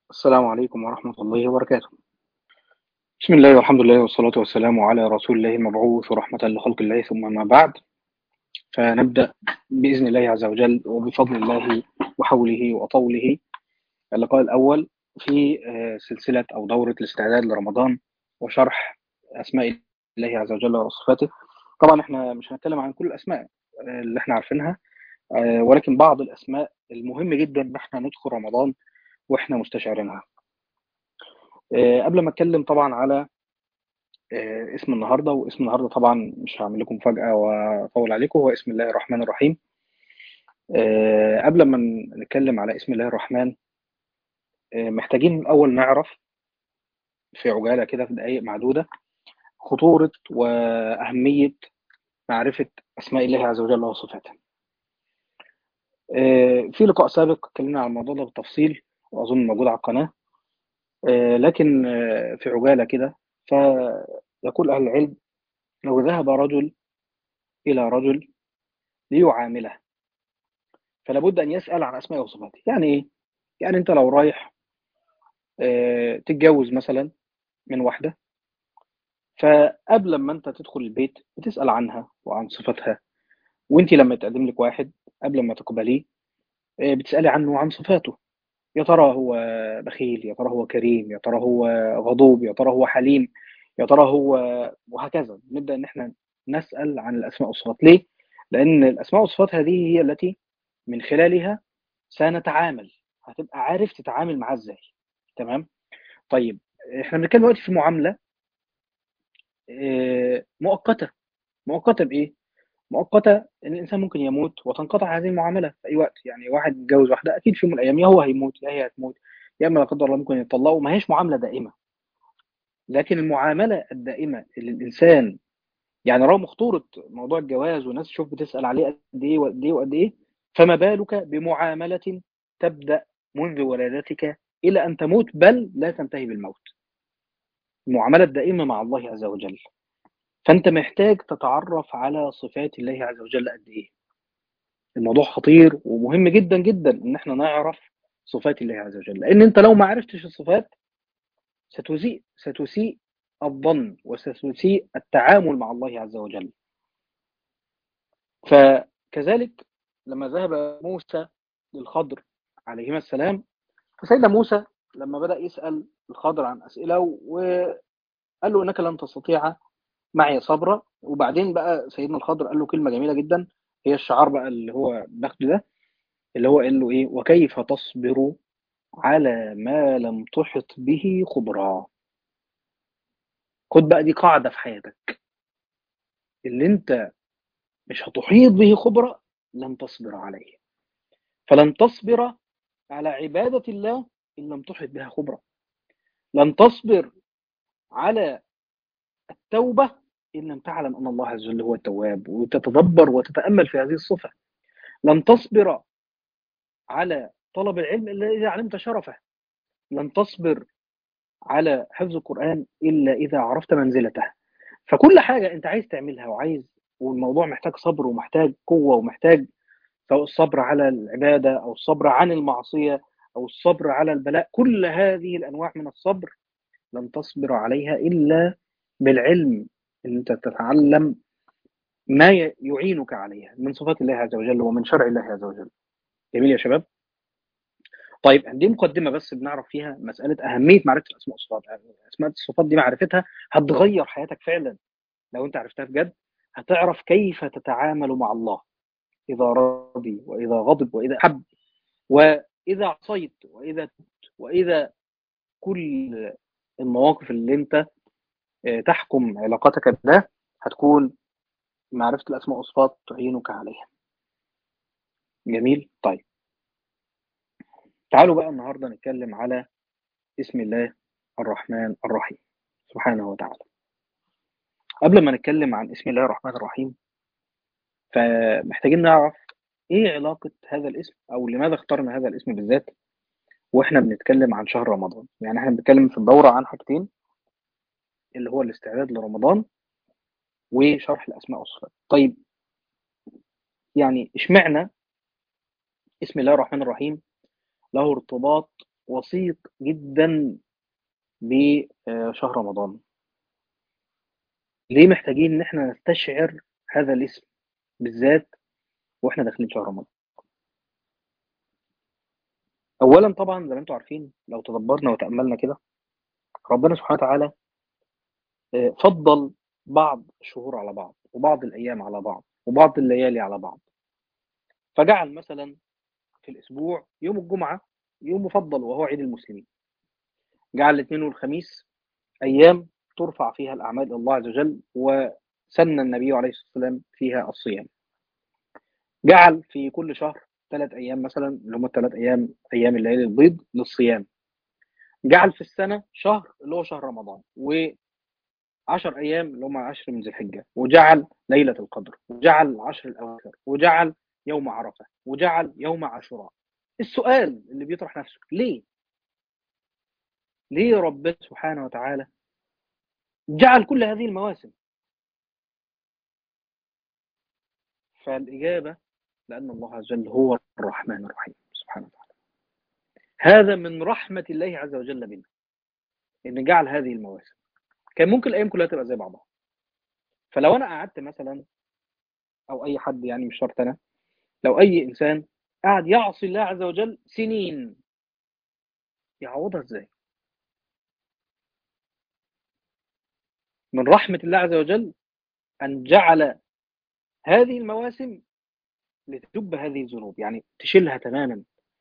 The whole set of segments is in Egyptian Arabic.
السلام عليكم ورحمة الله وبركاته بسم الله والحمد لله والصلاة والسلام على رسول الله المبعوث ورحمة لخلق الله ثم ما بعد فنبدأ بإذن الله عز وجل وبفضل الله وحوله وطوله اللقاء الأول في سلسلة أو دورة الاستعداد لرمضان وشرح أسماء الله عز وجل وصفاته طبعا احنا مش هنتكلم عن كل الأسماء اللي احنا عارفينها ولكن بعض الأسماء المهم جدا ان احنا ندخل رمضان واحنا مستشعرينها قبل ما اتكلم طبعا على اسم النهارده واسم النهارده طبعا مش هعمل لكم فجأة واطول عليكم هو اسم الله الرحمن الرحيم قبل ما نتكلم على اسم الله الرحمن محتاجين الاول نعرف في عجاله كده في دقائق معدوده خطوره واهميه معرفه اسماء الله عز وجل وصفاته في لقاء سابق اتكلمنا عن الموضوع ده بالتفصيل واظن موجود على القناه لكن في عجاله كده فيقول اهل العلم لو ذهب رجل الى رجل ليعامله فلا بد ان يسال عن اسماء وصفاته يعني ايه يعني انت لو رايح تتجوز مثلا من واحده فقبل ما انت تدخل البيت بتسال عنها وعن صفاتها وانت لما يتقدم لك واحد قبل ما تقبليه بتسالي عنه وعن صفاته يا ترى هو بخيل يا ترى هو كريم يا ترى هو غضوب يا ترى هو حليم يا ترى هو وهكذا نبدا ان احنا نسال عن الاسماء والصفات ليه لان الاسماء والصفات هذه هي التي من خلالها سنتعامل هتبقى عارف تتعامل معاه ازاي تمام طيب احنا بنتكلم دلوقتي في معامله مؤقته مؤقته بايه مؤقته ان الانسان ممكن يموت وتنقطع هذه المعامله في اي وقت يعني واحد اتجوز واحده اكيد في يوم من الايام يا هو هيموت يا هي هتموت يا اما لا قدر الله ممكن يتطلقوا ما هيش معامله دائمه لكن المعامله الدائمه اللي الانسان يعني رغم خطوره موضوع الجواز والناس تشوف بتسال عليه قد ايه وقد ايه وقد ايه فما بالك بمعامله تبدا منذ ولادتك الى ان تموت بل لا تنتهي بالموت المعامله الدائمه مع الله عز وجل فانت محتاج تتعرف على صفات الله عز وجل قد ايه الموضوع خطير ومهم جدا جدا ان احنا نعرف صفات الله عز وجل لان انت لو ما عرفتش الصفات ستسيء ستسيء الظن وستسيء التعامل مع الله عز وجل فكذلك لما ذهب موسى للخضر عليهما السلام فسيدنا موسى لما بدأ يسأل الخضر عن أسئلة وقال له إنك لن تستطيع معي صبرا وبعدين بقى سيدنا الخضر قال له كلمة جميلة جدا هي الشعار بقى اللي هو باخده ده اللي هو قال له إيه وكيف تصبر على ما لم تحط به خبرا خد بقى دي قاعدة في حياتك اللي انت مش هتحيط به خبرة لن تصبر عليه فلن تصبر على عبادة الله إن لم تحط بها خبرة لن تصبر على التوبة إن لم تعلم أن الله عز وجل هو التواب وتتدبر وتتأمل في هذه الصفة لن تصبر على طلب العلم إلا إذا علمت شرفه لن تصبر على حفظ القرآن إلا إذا عرفت منزلته فكل حاجة أنت عايز تعملها وعايز والموضوع محتاج صبر ومحتاج قوة ومحتاج سواء الصبر على العبادة أو الصبر عن المعصية أو الصبر على البلاء كل هذه الأنواع من الصبر لن تصبر عليها إلا بالعلم ان انت تتعلم ما يعينك عليها من صفات الله عز وجل ومن شرع الله عز وجل جميل يا شباب طيب دي مقدمه بس بنعرف فيها مساله اهميه معرفه الاسماء والصفات اسماء الصفات دي معرفتها هتغير حياتك فعلا لو انت عرفتها بجد هتعرف كيف تتعامل مع الله اذا رضي واذا غضب واذا حب واذا عصيت واذا تبت واذا كل المواقف اللي انت تحكم علاقتك بده هتكون معرفة الأسماء والصفات تعينك عليها جميل طيب تعالوا بقى النهاردة نتكلم على اسم الله الرحمن الرحيم سبحانه وتعالى قبل ما نتكلم عن اسم الله الرحمن الرحيم فمحتاجين نعرف ايه علاقة هذا الاسم او لماذا اخترنا هذا الاسم بالذات واحنا بنتكلم عن شهر رمضان يعني احنا بنتكلم في الدورة عن حاجتين اللي هو الاستعداد لرمضان وشرح الاسماء والصفات طيب يعني اشمعنى اسم الله الرحمن الرحيم له ارتباط وسيط جدا بشهر رمضان ليه محتاجين ان احنا نستشعر هذا الاسم بالذات واحنا داخلين شهر رمضان اولا طبعا زي ما انتم عارفين لو تدبرنا وتاملنا كده ربنا سبحانه وتعالى فضل بعض الشهور على بعض وبعض الايام على بعض وبعض الليالي على بعض فجعل مثلا في الاسبوع يوم الجمعه يوم مفضل وهو عيد المسلمين جعل الاثنين والخميس ايام ترفع فيها الاعمال الى الله عز وجل وسن النبي عليه الصلاه والسلام فيها الصيام جعل في كل شهر ثلاث ايام مثلا اللي هم الثلاث ايام ايام الليالي البيض للصيام جعل في السنه شهر اللي هو شهر رمضان و 10 ايام اللي هم 10 من ذي الحجه وجعل ليله القدر وجعل العشر الاواخر وجعل يوم عرفه وجعل يوم عاشوراء السؤال اللي بيطرح نفسه ليه ليه ربنا سبحانه وتعالى جعل كل هذه المواسم فالاجابه لان الله عز وجل هو الرحمن الرحيم سبحانه وتعالى هذا من رحمه الله عز وجل بنا ان جعل هذه المواسم كان ممكن الايام كلها تبقى زي بعضها فلو انا قعدت مثلا او اي حد يعني مش شرط انا لو اي انسان قاعد يعصي الله عز وجل سنين يعوضها ازاي من رحمة الله عز وجل أن جعل هذه المواسم لتجب هذه الذنوب يعني تشيلها تماما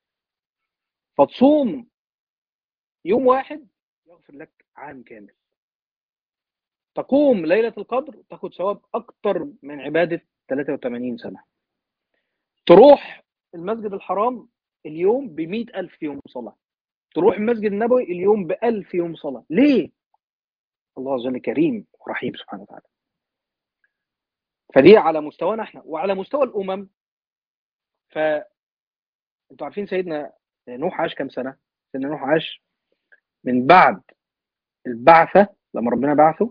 فتصوم يوم واحد يغفر لك عام كامل تقوم ليلة القدر تاخد ثواب أكتر من عبادة 83 سنة تروح المسجد الحرام اليوم ب ألف يوم صلاة تروح المسجد النبوي اليوم بألف يوم صلاة ليه؟ الله عز وجل كريم ورحيم سبحانه وتعالى فدي على مستوانا احنا وعلى مستوى الأمم ف انتوا عارفين سيدنا نوح عاش كام سنة؟ سيدنا نوح عاش من بعد البعثة لما ربنا بعثه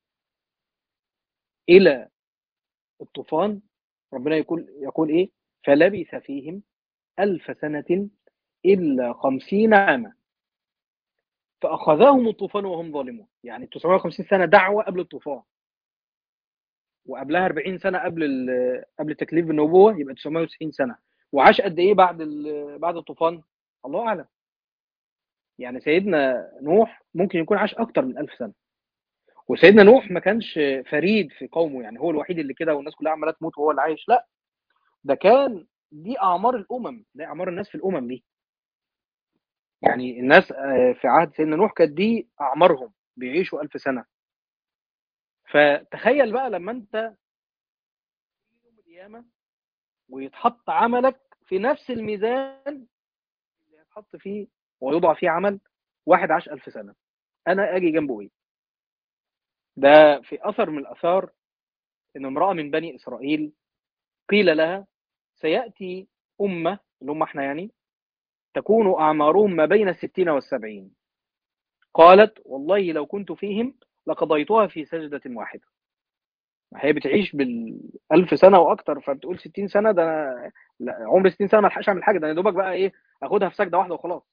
إلى الطوفان ربنا يقول يقول إيه فلبث فيهم ألف سنة إلا خمسين عاما فأخذهم الطوفان وهم ظالمون يعني 950 سنة دعوة قبل الطوفان وقبلها 40 سنة قبل قبل تكليف النبوة يبقى 990 سنة وعاش قد إيه بعد بعد الطوفان الله أعلم يعني سيدنا نوح ممكن يكون عاش أكتر من 1000 سنة وسيدنا نوح ما كانش فريد في قومه يعني هو الوحيد اللي كده والناس كلها عماله تموت وهو اللي عايش لا ده كان دي اعمار الامم ده اعمار الناس في الامم دي يعني الناس في عهد سيدنا نوح كانت دي اعمارهم بيعيشوا ألف سنه فتخيل بقى لما انت يوم القيامه ويتحط عملك في نفس الميزان اللي هيتحط فيه ويوضع فيه عمل واحد عاش ألف سنه انا اجي جنبه ايه ده في اثر من الاثار ان امراه من بني اسرائيل قيل لها سياتي امه اللي هم احنا يعني تكون اعمارهم ما بين الستين والسبعين قالت والله لو كنت فيهم لقضيتها في سجدة واحدة هي بتعيش بالألف سنة وأكتر فبتقول 60 سنة ده أنا لا عمر 60 سنة ما الحقش أعمل حاجة ده أنا دوبك بقى إيه أخدها في سجدة واحدة وخلاص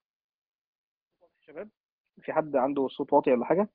شباب في حد عنده صوت واطي ولا حاجة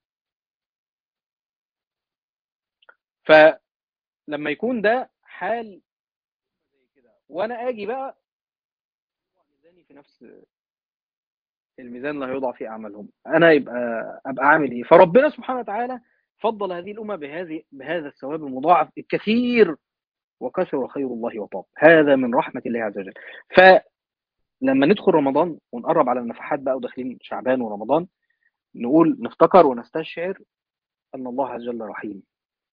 فلما يكون ده حال زي كده وانا اجي بقى ميزاني في نفس الميزان اللي هيوضع فيه اعمالهم انا يبقى ابقى عامل ايه فربنا سبحانه وتعالى فضل هذه الامه بهذه بهذا الثواب المضاعف الكثير وكثر خير الله وطاب هذا من رحمه الله عز وجل فلما ندخل رمضان ونقرب على النفحات بقى وداخلين شعبان ورمضان نقول نفتكر ونستشعر ان الله عز وجل رحيم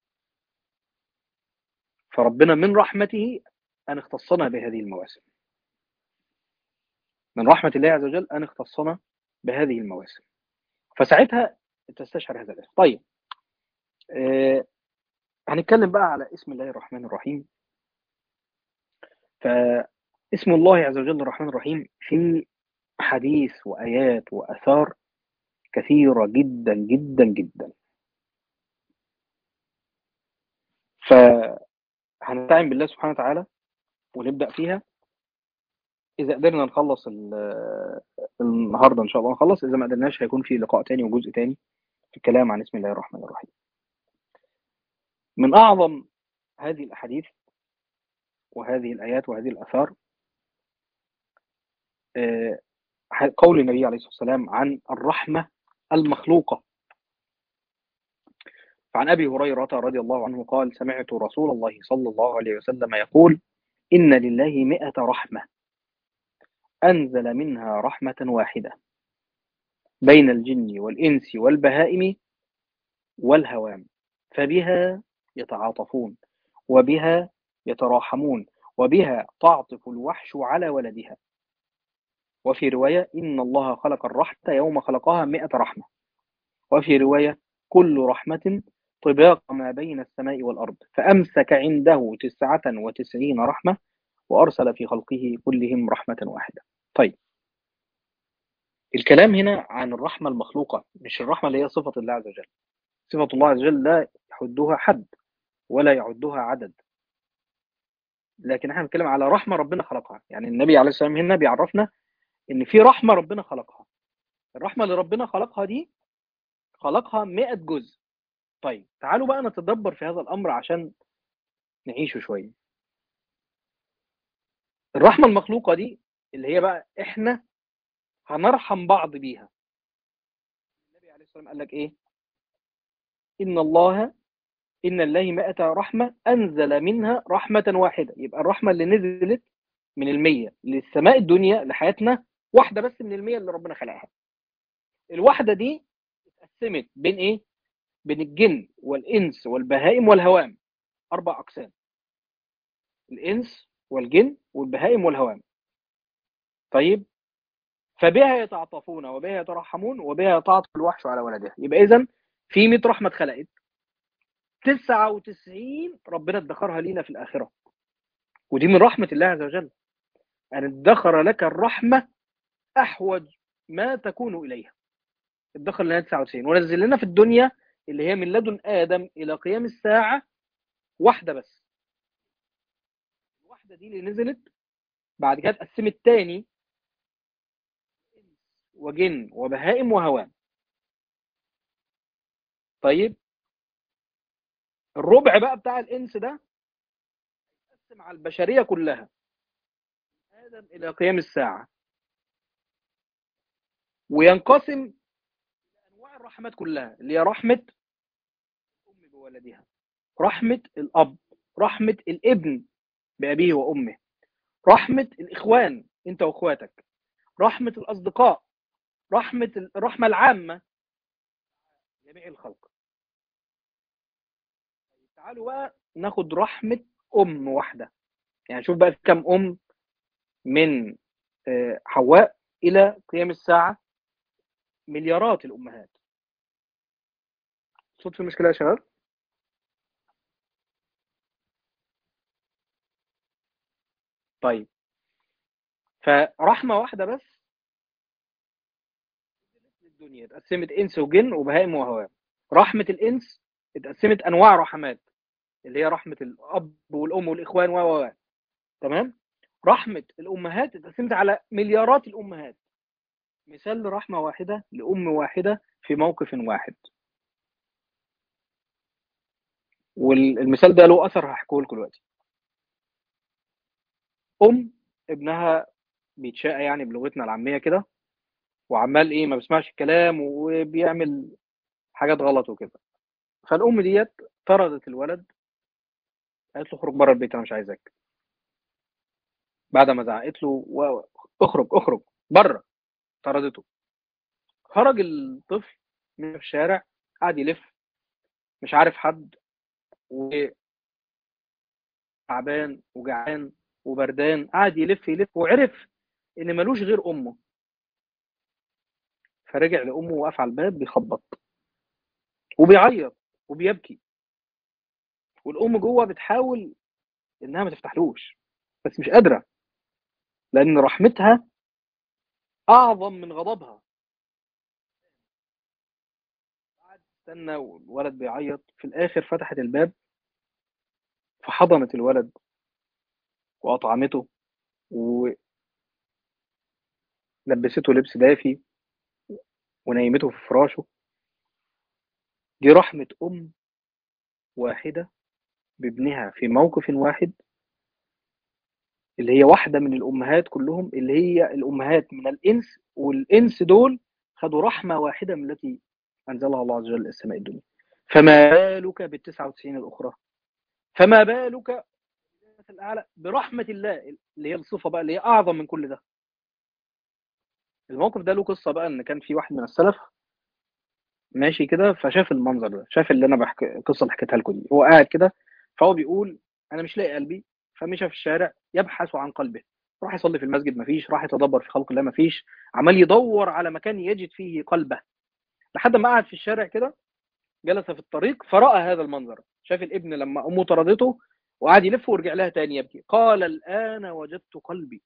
فربنا من رحمته أن اختصنا بهذه المواسم من رحمة الله عز وجل أن اختصنا بهذه المواسم فساعتها تستشعر هذا الاسم طيب آه هنتكلم بقى على اسم الله الرحمن الرحيم فاسم الله عز وجل الرحمن الرحيم في حديث وآيات وأثار كثيرة جدا جدا جدا ف هنستعين بالله سبحانه وتعالى ونبدأ فيها اذا قدرنا نخلص النهارده ان شاء الله نخلص اذا ما قدرناش هيكون في لقاء تاني وجزء تاني في الكلام عن بسم الله الرحمن الرحيم من اعظم هذه الاحاديث وهذه الايات وهذه الاثار قول النبي عليه الصلاه والسلام عن الرحمه المخلوقه فعن ابي هريره رضي الله عنه قال سمعت رسول الله صلى الله عليه وسلم يقول ان لله مئة رحمه انزل منها رحمه واحده بين الجن والانس والبهائم والهوام فبها يتعاطفون وبها يتراحمون وبها تعطف الوحش على ولدها وفي رواية إن الله خلق الرحمة يوم خلقها مئة رحمة وفي رواية كل رحمة طباق ما بين السماء والأرض فأمسك عنده تسعة وتسعين رحمة وأرسل في خلقه كلهم رحمة واحدة طيب الكلام هنا عن الرحمة المخلوقة مش الرحمة اللي هي صفة الله عز وجل صفة الله عز وجل لا يحدها حد ولا يعدها عدد لكن احنا بنتكلم على رحمة ربنا خلقها يعني النبي عليه الصلاة والسلام هنا بيعرفنا ان في رحمة ربنا خلقها الرحمة اللي ربنا خلقها دي خلقها 100 جزء طيب تعالوا بقى نتدبر في هذا الامر عشان نعيشه شوية الرحمة المخلوقة دي اللي هي بقى احنا هنرحم بعض بيها النبي عليه الصلاة والسلام قال لك ايه ان الله ان الله مائة رحمة انزل منها رحمة واحدة يبقى الرحمة اللي نزلت من المية للسماء الدنيا لحياتنا واحدة بس من المية اللي ربنا خلقها الواحدة دي اتقسمت بين ايه بين الجن والانس والبهائم والهوام اربع اقسام الانس والجن والبهائم والهوام طيب فبها يتعاطفون وبها يترحمون وبها يتعاطف الوحش على ولدها يبقى اذا في 100 رحمه اتخلقت 99 ربنا ادخرها لينا في الاخره ودي من رحمه الله عز وجل ان ادخر لك الرحمه احوج ما تكون اليها ادخر لنا 99 ونزل لنا في الدنيا اللي هي من لدن ادم الى قيام الساعه واحده بس الواحده دي اللي نزلت بعد كده اتقسمت تاني وجن وبهائم وهوام طيب الربع بقى بتاع الانس ده يتقسم على البشريه كلها ادم الى قيام الساعه وينقسم انواع الرحمات كلها اللي هي رحمه الام بولدها رحمه الاب رحمه الابن بابيه وامه رحمه الاخوان انت واخواتك رحمه الاصدقاء رحمه الرحمه العامه جميع الخلق تعالوا بقى ناخد رحمه ام واحده يعني شوف بقى في كم ام من حواء الى قيام الساعه مليارات الامهات صوت في مشكله يا شباب طيب فرحمه واحده بس الدنيا اتقسمت انس وجن وبهائم وهوام رحمه الانس اتقسمت انواع رحمات اللي هي رحمه الاب والام والاخوان و تمام رحمه الامهات اتقسمت على مليارات الامهات مثال لرحمه واحده لام واحده في موقف واحد والمثال ده له اثر هحكيه لكم دلوقتي ام ابنها بيتشاقى يعني بلغتنا العاميه كده وعمال ايه ما بيسمعش الكلام وبيعمل حاجات غلط وكده فالام ديت طردت الولد قالت له اخرج بره البيت انا مش عايزك بعد ما زعقت له و... اخرج اخرج بره طردته خرج الطفل من الشارع قعد يلف مش عارف حد و تعبان وجعان وبردان قعد يلف يلف وعرف ان ملوش غير امه فرجع لامه وقف على الباب بيخبط وبيعيط وبيبكي والام جوه بتحاول انها ما تفتحلوش بس مش قادره لان رحمتها اعظم من غضبها قعد استنى والولد بيعيط في الاخر فتحت الباب فحضنت الولد واطعمته و... لبسته لبس دافي ونيمته في فراشه دي رحمة أم واحدة بابنها في موقف واحد اللي هي واحدة من الأمهات كلهم اللي هي الأمهات من الإنس والإنس دول خدوا رحمة واحدة من التي أنزلها الله عز وجل السماء الدنيا فما بالك بالتسعة وتسعين الأخرى فما بالك الأعلى برحمة الله اللي هي الصفة بقى اللي هي أعظم من كل ده الموقف ده له قصة بقى إن كان في واحد من السلف ماشي كده فشاف المنظر ده شاف اللي أنا بحكي القصة اللي حكيتها لكم دي هو قاعد كده فهو بيقول أنا مش لاقي قلبي فمشى في الشارع يبحث عن قلبه راح يصلي في المسجد مفيش راح يتدبر في خلق الله مفيش عمال يدور على مكان يجد فيه قلبه لحد ما قعد في الشارع كده جلس في الطريق فرأى هذا المنظر شاف الابن لما أمه طردته وقعد يلف ورجع لها تاني يبكي قال الآن وجدت قلبي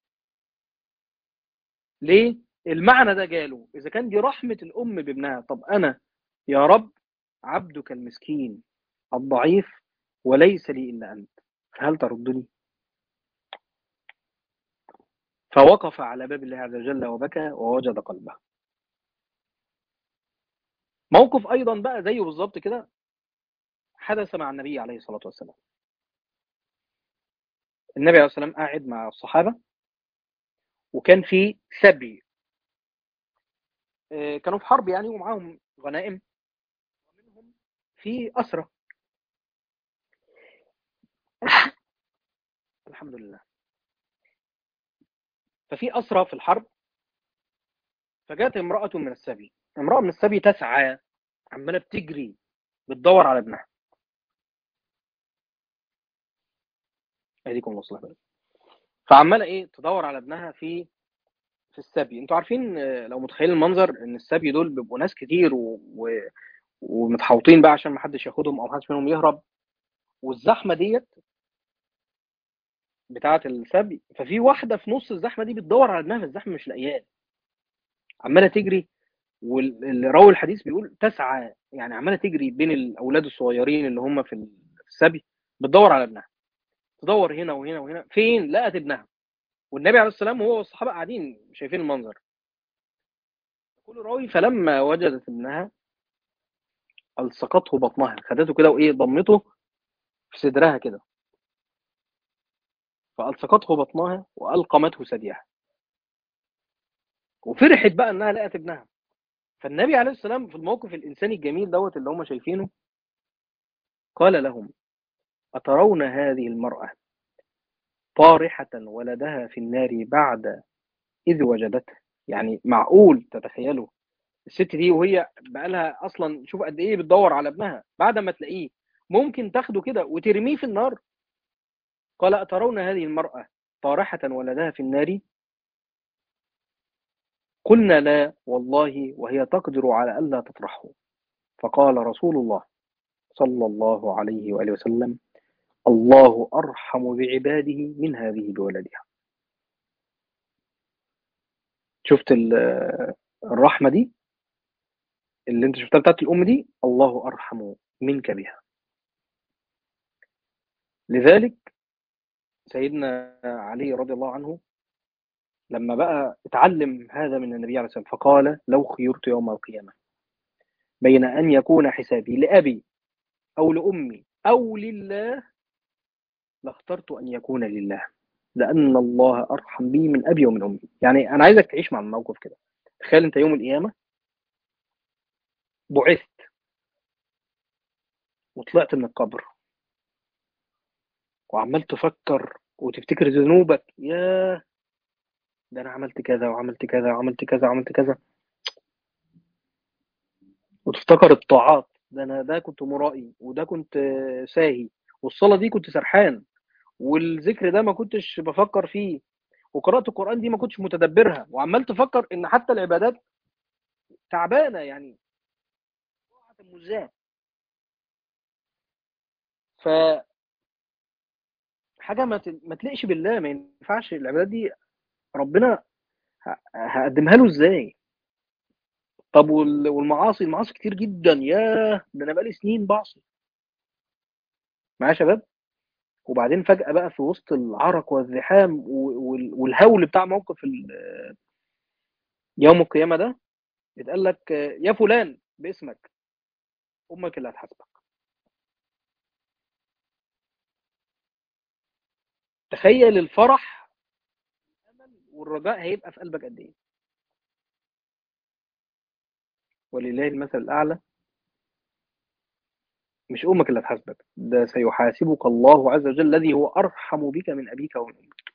ليه؟ المعنى ده جاله إذا كان دي رحمة الأم بابنها طب أنا يا رب عبدك المسكين الضعيف وليس لي إلا أنت فهل تردني؟ فوقف على باب الله عز وجل وبكى ووجد قلبه موقف أيضا بقى زيه بالظبط كده حدث مع النبي عليه الصلاة والسلام النبي عليه الصلاة والسلام قاعد مع الصحابة وكان في سبي كانوا في حرب يعني ومعاهم غنائم ومنهم في أسرة الحمد لله ففي أسرة في الحرب فجاءت امرأة من السبي امرأة من السبي تسعى عمالة بتجري بتدور على ابنها اديكم وصلها بقى فعماله ايه تدور على ابنها في في السبي انتوا عارفين لو متخيلين المنظر ان السبي دول بيبقوا ناس كتير و... و... ومتحوطين بقى عشان ما حدش ياخدهم او ما حدش منهم يهرب والزحمه ديت بتاعه السبي ففي واحده في نص الزحمه دي بتدور على ابنها في الزحمه مش لاقياه عماله تجري واللي راوي الحديث بيقول تسعى يعني عماله تجري بين الاولاد الصغيرين اللي هم في السبي بتدور على ابنها تدور هنا وهنا وهنا فين لقت ابنها والنبي عليه السلام وهو والصحابه قاعدين شايفين المنظر يقول راوي فلما وجدت ابنها الصقته بطنها خدته كده وايه ضمته في صدرها كده فالصقته بطنها والقمته ثديها وفرحت بقى انها لقت ابنها فالنبي عليه السلام في الموقف الانساني الجميل دوت اللي هم شايفينه قال لهم أترون هذه المرأة طارحة ولدها في النار بعد إذ وجدته يعني معقول تتخيلوا الست دي وهي بقالها أصلا شوف قد إيه بتدور على ابنها بعد ما تلاقيه ممكن تاخده كده وترميه في النار قال أترون هذه المرأة طارحة ولدها في النار قلنا لا والله وهي تقدر على ألا تطرحه فقال رسول الله صلى الله عليه وآله وسلم الله أرحم بعباده من هذه بولدها شفت الرحمة دي اللي انت شفتها بتاعت الأم دي الله أرحم منك بها لذلك سيدنا علي رضي الله عنه لما بقى اتعلم هذا من النبي عليه الصلاة والسلام فقال لو خيرت يوم القيامة بين أن يكون حسابي لأبي أو لأمي أو لله لاخترت أن يكون لله لأن الله أرحم بي من أبي ومن أمي يعني أنا عايزك تعيش مع الموقف كده تخيل أنت يوم القيامة بعثت وطلعت من القبر وعمال تفكر وتفتكر ذنوبك ياه ده أنا عملت كذا وعملت كذا وعملت كذا وعملت كذا وتفتكر الطاعات ده أنا ده كنت مرائي وده كنت ساهي والصلاة دي كنت سرحان والذكر ده ما كنتش بفكر فيه وقراءة القرآن دي ما كنتش متدبرها وعمال تفكر إن حتى العبادات تعبانة يعني مزاه ف حاجة ما ما تليقش بالله ما ينفعش العبادات دي ربنا هقدمها له ازاي طب والمعاصي المعاصي كتير جدا ياه ده انا بقالي سنين بعصي معايا يا شباب وبعدين فجأة بقى في وسط العرق والزحام والهول بتاع موقف يوم القيامة ده يتقال لك يا فلان باسمك أمك اللي هتحاسبك تخيل الفرح والرجاء هيبقى في قلبك قد ايه ولله المثل الأعلى مش أمك اللي هتحاسبك ده سيحاسبك الله عز وجل الذي هو أرحم بك من أبيك ومن أمك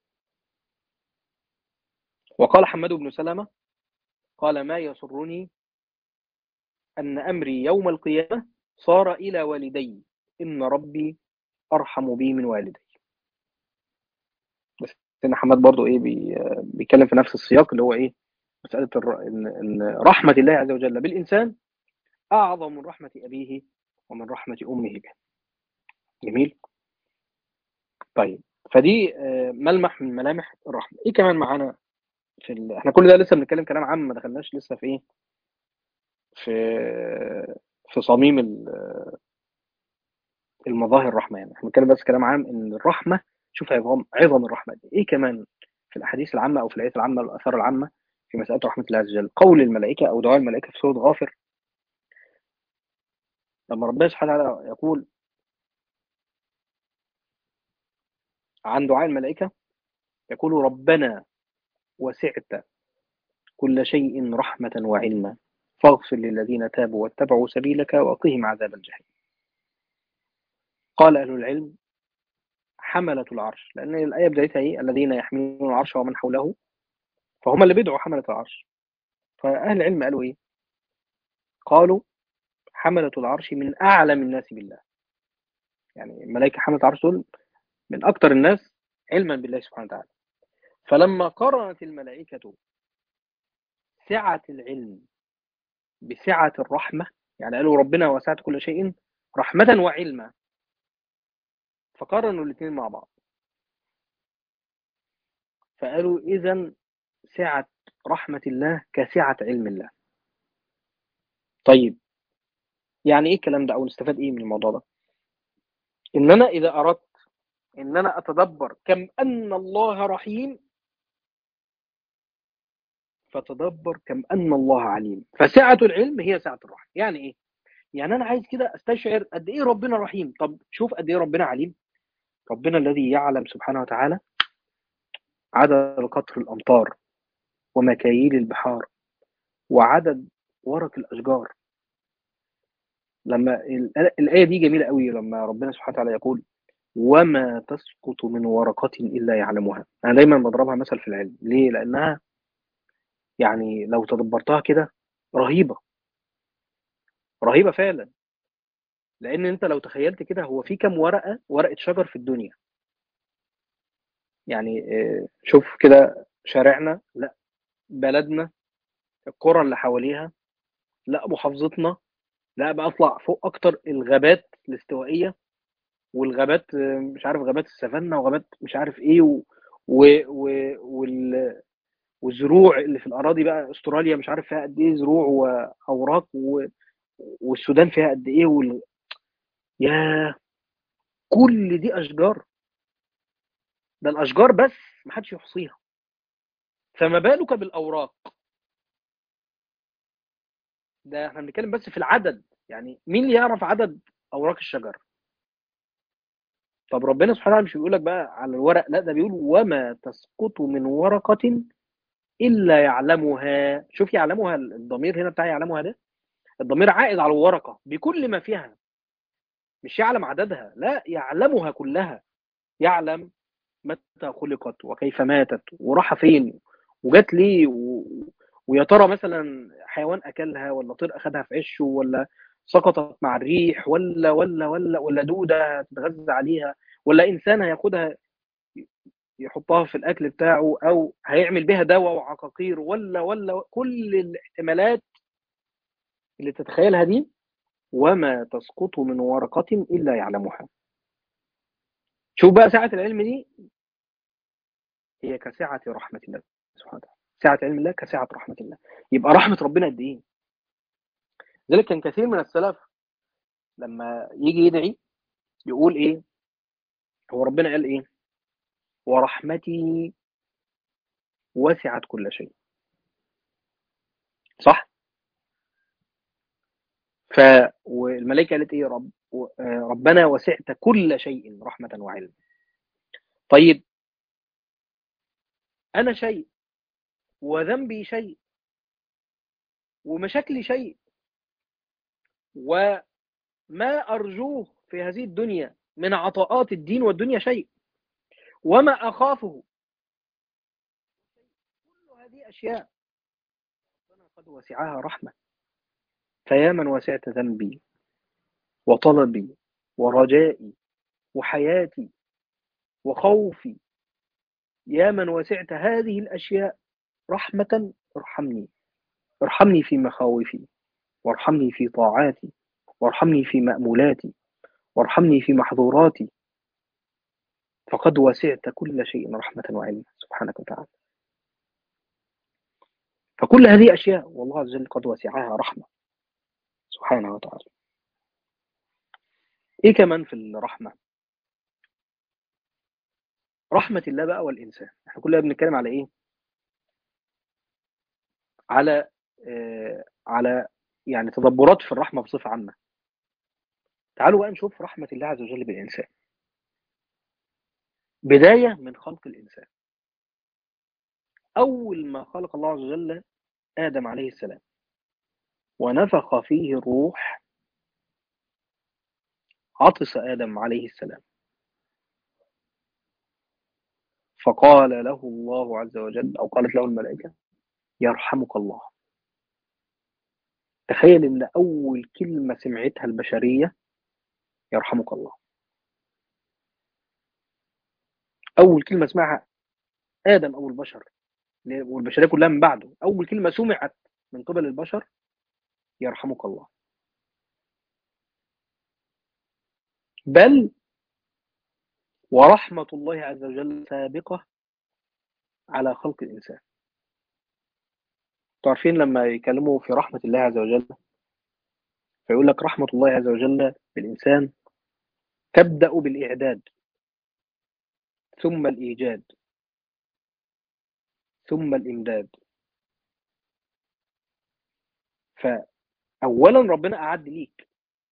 وقال حماد بن سلمة قال ما يسرني أن أمري يوم القيامة صار إلى والدي إن ربي أرحم بي من والدي بس سيدنا حماد برضو إيه بي بيتكلم في نفس السياق اللي هو إيه مسألة الر... إن... إن رحمة الله عز وجل بالإنسان أعظم من رحمة أبيه ومن رحمة أمه به جميل طيب فدي ملمح من ملامح الرحمة إيه كمان معانا في ال... احنا كل ده لسه بنتكلم كلام عام ما دخلناش لسه في ايه في في صميم المظاهر الرحمه يعني احنا بنتكلم بس كلام عام ان الرحمه شوف عظم عظم الرحمه دي ايه كمان في الاحاديث العامه او في الايات العامه والاثار العامه في مساله رحمه الله عز وجل قول الملائكه او دعاء الملائكه في سوره غافر لما ربنا سبحانه وتعالى يقول عن دعاء الملائكه يقول ربنا وسعت كل شيء رحمة وعلما فاغفر للذين تابوا واتبعوا سبيلك وقهم عذاب الجحيم قال أهل العلم حملة العرش لأن الآية بدايتها إيه الذين يحملون العرش ومن حوله فهم اللي بيدعوا حملة العرش فأهل العلم قالوا إيه قالوا حملة العرش من أعلم الناس بالله يعني ملائكة حملة العرش دول من أكثر الناس علما بالله سبحانه وتعالى فلما قرنت الملائكة سعة العلم بسعة الرحمة يعني قالوا ربنا وسعت كل شيء رحمة وعلما فقارنوا الاثنين مع بعض فقالوا إذا سعة رحمة الله كسعة علم الله طيب يعني ايه الكلام ده او نستفاد ايه من الموضوع ده ان انا اذا اردت ان انا اتدبر كم ان الله رحيم فتدبر كم ان الله عليم فسعه العلم هي سعه الرحمه يعني ايه يعني انا عايز كده استشعر قد ايه ربنا رحيم طب شوف قد ايه ربنا عليم ربنا الذي يعلم سبحانه وتعالى عدد قطر الامطار ومكاييل البحار وعدد ورق الاشجار لما الايه دي جميله قوي لما ربنا سبحانه وتعالى يقول وما تسقط من ورقة إلا يعلمها أنا دايما بضربها مثل في العلم ليه؟ لأنها يعني لو تدبرتها كده رهيبة رهيبة فعلا لأن أنت لو تخيلت كده هو في كم ورقة ورقة شجر في الدنيا يعني شوف كده شارعنا لا بلدنا القرى اللي حواليها لا محافظتنا لا بقى اطلع فوق اكتر الغابات الاستوائيه والغابات مش عارف غابات السافانا وغابات مش عارف ايه و... و... و... وال... والزروع اللي في الاراضي بقى استراليا مش عارف فيها قد ايه زروع واوراق و... والسودان فيها قد ايه وال... يا كل دي اشجار ده الاشجار بس ما حدش يحصيها فما بالك بالاوراق ده احنا بنتكلم بس في العدد يعني مين اللي يعرف عدد اوراق الشجر طب ربنا سبحانه وتعالى مش بيقول لك بقى على الورق لا ده بيقول وما تسقط من ورقة إلا يعلمها شوف يعلمها الضمير هنا بتاع يعلمها ده الضمير عائد على الورقة بكل ما فيها مش يعلم عددها لا يعلمها كلها يعلم متى خلقت وكيف ماتت وراح فين وجات ليه و... ويا ترى مثلا حيوان اكلها ولا طير اخذها في عشه ولا سقطت مع الريح ولا ولا ولا ولا دوده تتغذى عليها ولا انسان هياخدها يحطها في الاكل بتاعه او هيعمل بها دواء وعقاقير ولا ولا كل الاحتمالات اللي تتخيلها دي وما تسقط من ورقة إلا يعلمها شوف بقى سعة العلم دي هي كسعة رحمة الله سبحانه وتعالى سعة علم الله كسعة رحمة الله يبقى رحمة ربنا قد إيه ذلك كان كثير من السلف لما يجي يدعي يقول إيه هو ربنا قال إيه ورحمتي وسعت كل شيء صح ف والملائكه قالت ايه رب ربنا وسعت كل شيء رحمه وعلما طيب انا شيء وذنبي شيء ومشاكلي شيء وما ارجوه في هذه الدنيا من عطاءات الدين والدنيا شيء وما اخافه كل هذه اشياء ربنا قد وسعها رحمه فيا من وسعت ذنبي وطلبي ورجائي وحياتي وخوفي يا من وسعت هذه الأشياء رحمة ارحمني ارحمني في مخاوفي وارحمني في طاعاتي وارحمني في مأمولاتي وارحمني في محظوراتي فقد وسعت كل شيء رحمة وعلما سبحانك وتعالى فكل هذه أشياء والله عز وجل قد وسعها رحمة سبحانه وتعالى ايه كمان في الرحمة رحمة الله بقى والإنسان احنا كلنا بنتكلم على ايه على آه على يعني تدبرات في الرحمة بصفة عامة تعالوا بقى نشوف رحمة الله عز وجل بالإنسان بداية من خلق الإنسان أول ما خلق الله عز وجل آدم عليه السلام ونفخ فيه الروح عطس آدم عليه السلام فقال له الله عز وجل أو قالت له الملائكة يرحمك الله تخيل إن أول كلمة سمعتها البشرية يرحمك الله أول كلمة سمعها آدم أو البشر والبشرية كلها من بعده أول كلمة سمعت من قبل البشر يرحمك الله بل ورحمة الله عز وجل سابقة على خلق الإنسان تعرفين لما يكلموا في رحمة الله عز وجل فيقول لك رحمة الله عز وجل بالإنسان تبدأ بالإعداد ثم الإيجاد ثم الإمداد فأولا ربنا أعد ليك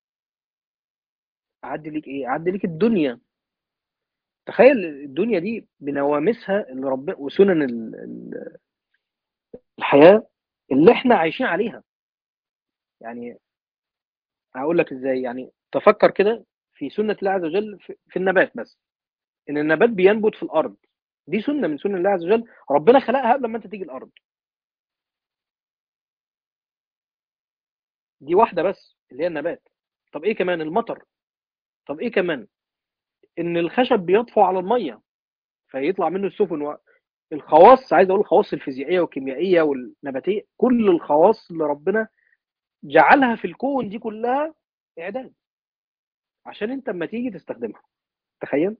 أعد ليك إيه؟ أعد ليك الدنيا تخيل الدنيا دي بنواميسها اللي ربنا وسنن الحياة اللي احنا عايشين عليها يعني هقول لك ازاي يعني تفكر كده في سنة الله عز وجل في النبات بس ان النبات بينبت في الارض دي سنة من سنن الله عز وجل ربنا خلقها قبل ما انت تيجي الارض دي واحدة بس اللي هي النبات طب ايه كمان المطر طب ايه كمان ان الخشب بيطفو على المية فيطلع منه السفن و... الخواص عايز اقول الخواص الفيزيائيه والكيميائيه والنباتيه كل الخواص اللي ربنا جعلها في الكون دي كلها اعداد عشان انت اما تيجي تستخدمها تخيل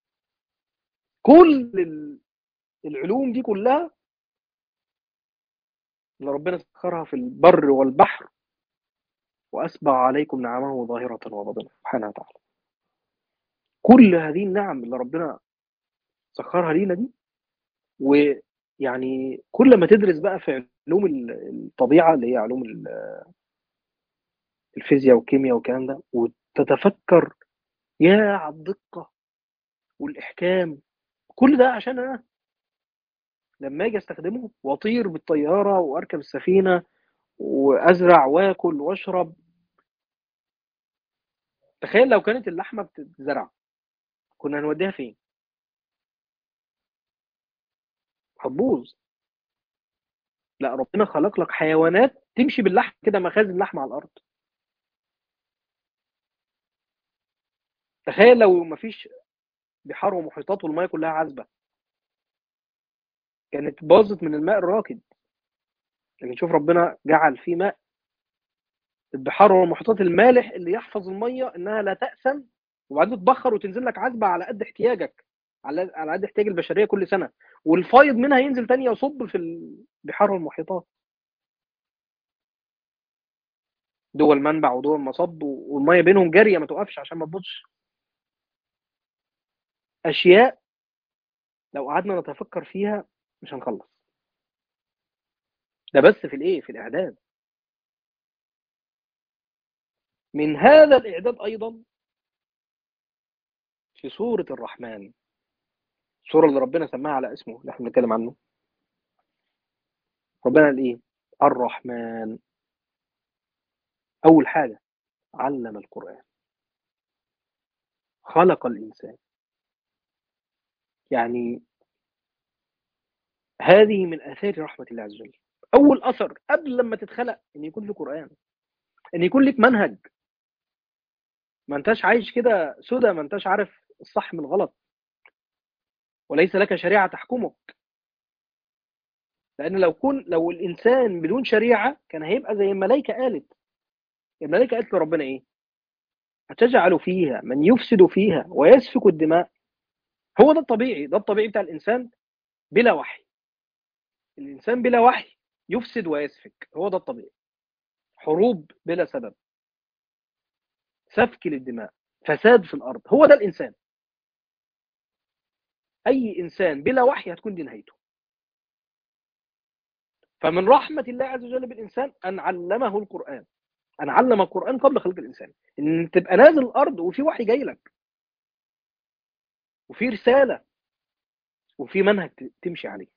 كل العلوم دي كلها اللي ربنا سخرها في البر والبحر واسبغ عليكم نعمه ظاهره وباطنه سبحانه وتعالى كل هذه النعم اللي ربنا سخرها لينا دي ويعني كل ما تدرس بقى في علوم الطبيعه اللي هي علوم الفيزياء والكيمياء والكلام ده وتتفكر يا على الدقه والاحكام كل ده عشان انا لما اجي استخدمه واطير بالطياره واركب السفينه وازرع واكل واشرب تخيل لو كانت اللحمه بتتزرع كنا هنوديها فين هتبوظ لا ربنا خلق لك حيوانات تمشي باللحم كده مخازن لحم على الارض تخيل لو مفيش بحار ومحيطات والميه كلها عذبه كانت باظت من الماء الراكد لكن شوف ربنا جعل فيه ماء البحار والمحيطات المالح اللي يحفظ الميه انها لا تأسن وبعدين تتبخر وتنزل لك عذبه على قد احتياجك على على قد احتياج البشريه كل سنه والفايض منها ينزل تاني يصب في البحار والمحيطات دول منبع ودول مصب والميه بينهم جاريه ما توقفش عشان ما تبوظش اشياء لو قعدنا نتفكر فيها مش هنخلص ده بس في الايه في الاعداد من هذا الاعداد ايضا في سورة الرحمن السورة اللي ربنا سماها على اسمه اللي احنا بنتكلم عنه ربنا قال ايه الرحمن اول حاجة علم القرآن خلق الإنسان يعني هذه من آثار رحمة الله عز وجل أول أثر قبل لما تتخلق إن يكون لك قرآن إن يكون لك منهج ما أنتش عايش كده سدى ما أنتش عارف الصح من الغلط وليس لك شريعة تحكمك لأن لو كون لو الإنسان بدون شريعة كان هيبقى زي الملائكة قالت الملائكة قالت لربنا إيه؟ هتجعل فيها من يفسد فيها ويسفك الدماء هو ده الطبيعي ده الطبيعي بتاع الإنسان بلا وحي الإنسان بلا وحي يفسد ويسفك هو ده الطبيعي حروب بلا سبب سفك للدماء فساد في الأرض هو ده الإنسان أي إنسان بلا وحي هتكون دي نهايته فمن رحمة الله عز وجل بالإنسان أن علمه القرآن أن علم القرآن قبل خلق الإنسان إن تبقى نازل الأرض وفي وحي جاي لك وفي رسالة وفي منهج تمشي عليه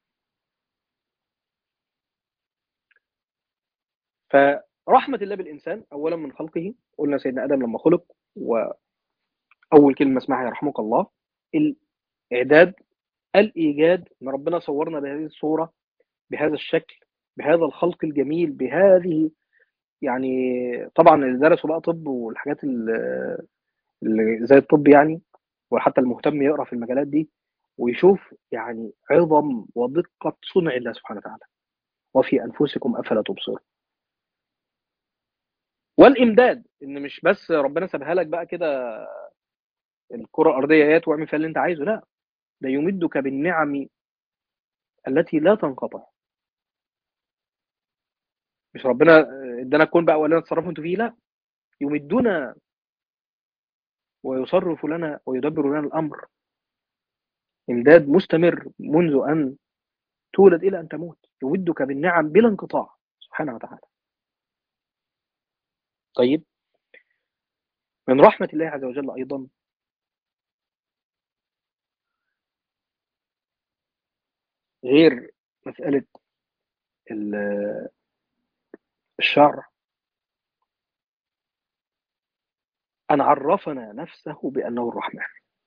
فرحمة الله بالإنسان أولا من خلقه قلنا سيدنا آدم لما خلق وأول كلمة اسمها يرحمك الله الإعداد الإيجاد إن ربنا صورنا بهذه الصورة بهذا الشكل بهذا الخلق الجميل بهذه يعني طبعا اللي درسوا بقى طب والحاجات اللي زي الطب يعني وحتى المهتم يقرا في المجالات دي ويشوف يعني عظم ودقة صنع الله سبحانه وتعالى وفي أنفسكم أفلا تبصرون والإمداد إن مش بس ربنا سابها لك بقى كده الكرة الأرضية ايات واعمل فيها اللي أنت عايزه لا ده يمدك بالنعم التي لا تنقطع مش ربنا ادانا الكون بقى ولا تصرفوا انتوا فيه لا يمدنا ويصرف لنا ويدبر لنا الامر امداد مستمر منذ ان تولد الى ان تموت يمدك بالنعم بلا انقطاع سبحانه وتعالى طيب من رحمة الله عز وجل أيضا غير مسألة الشرع أن عرفنا نفسه بأنه الرحمن